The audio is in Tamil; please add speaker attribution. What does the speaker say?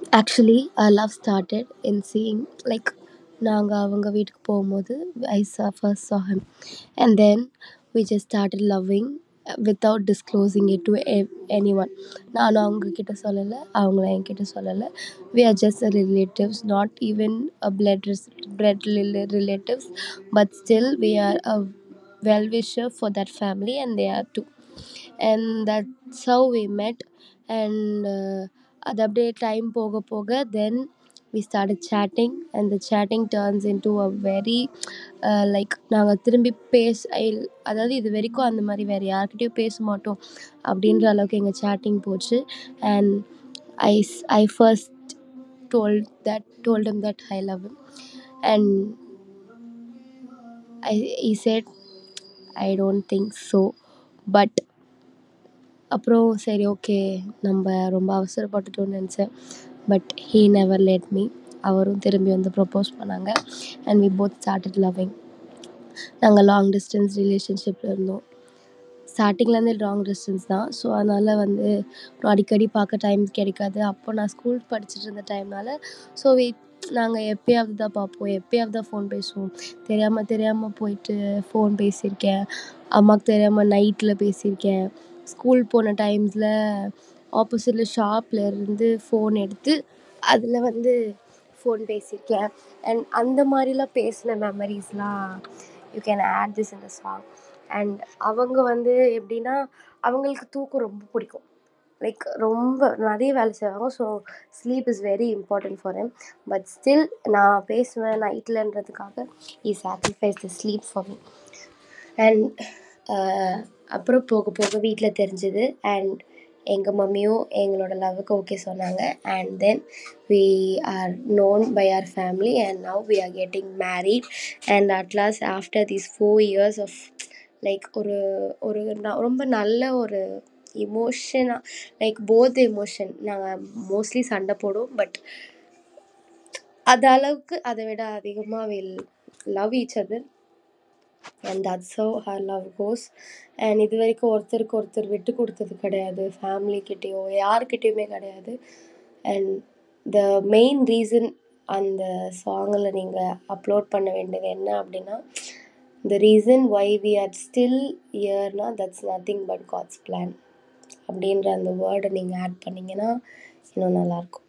Speaker 1: actually our love started in seeing like நாங்கள் அவங்க வீட்டுக்கு போகும்போது ஐ saw first saw him and then we just started loving uh, without disclosing it to ev- anyone நானும் அவங்கக்கிட்ட சொல்லலை அவங்களும் என்கிட்ட சொல்லலை we are just a relatives not even a blood res- blood rela- relatives but still we are a well wisher for that family and they are too and that's how we met and uh, அது அப்படியே டைம் போக போக தென் we started chatting and the chatting turns into a very uh, like நாங்கள் திரும்பி பேச I- அதாவது இது வரைக்கும் அந்த மாதிரி வேறு யார்கிட்டயும் பேச மாட்டோம் அப்படின்ற அளவுக்கு எங்கள் chatting போச்சு and I s- I first told that told him that I love him and I he said I don't think so but அப்புறம் சரி ஓகே நம்ம ரொம்ப அவசரப்பட்டுட்டோம்னு நினச்சேன் but he never let me அவரும் திரும்பி வந்து ப்ரப்போஸ் பண்ணாங்க and we both started loving நாங்கள் லாங் டிஸ்டன்ஸ் ரிலேஷன்ஷிப்பில் இருந்தோம் ஸ்டார்டிங்லேருந்து லாங் டிஸ்டன்ஸ் தான் ஸோ அதனால் வந்து அடிக்கடி பார்க்க டைம் கிடைக்காது அப்போ நான் ஸ்கூல் படிச்சுட்டு இருந்த டைம்னால ஸோ வி நாங்கள் எப்பயாவது தான் பார்ப்போம் எப்பயாவது தான் ஃபோன் பேசுவோம் தெரியாமல் தெரியாமல் போயிட்டு ஃபோன் பேசியிருக்கேன் அம்மாவுக்கு தெரியாமல் நைட்டில் பேசியிருக்கேன் ஸ்கூல் போன டைம்ஸில் ஆப்போசிட்டில் ஷாப்பில் இருந்து ஃபோன் எடுத்து அதில் வந்து ஃபோன் பேசியிருக்கேன் அண்ட் அந்த மாதிரிலாம் பேசின மெமரிஸ்லாம் you can add this in the song and அவங்க வந்து எப்படின்னா அவங்களுக்கு தூக்கம் ரொம்ப பிடிக்கும் லைக் ரொம்ப நிறைய வேலை செய்வாங்க so sleep is very important for him but still நான் பேசுவேன் நைட்லன்றதுக்காக I sacrifice the sleep for me and அப்புறம் போக போக வீட்டில் தெரிஞ்சுது அண்ட் எங்கள் மம்மியும் எங்களோட லவ்வுக்கு ஓகே சொன்னாங்க and then we are known by our family and now we are getting married and at last after these four years of like ஒரு ஒரு ந- ரொம்ப நல்ல ஒரு இமோஷனாக லைக் போத் எமோஷன் நாங்கள் மோஸ்ட்லி சண்டை போடுவோம் பட் அது அளவுக்கு அதை விட அதிகமாக will love each other and that's how her love goes and இது வரைக்கும் ஒருத்தருக்கு ஒருத்தர் விட்டு கொடுத்தது கிடையாது ஃபேமிலிக்கிட்டேயோ யாருக்கிட்டேயுமே கிடையாது அண்ட் த மெயின் ரீசன் அந்த சாங்கில் நீங்கள் அப்லோட் பண்ண வேண்டியது என்ன அப்படின்னா the reason why we are still இயர்னா that's nothing but God's plan அப்படின்ற அந்த வேர்டை நீங்கள் ஆட் பண்ணிங்கன்னா இன்னும் நல்லாயிருக்கும்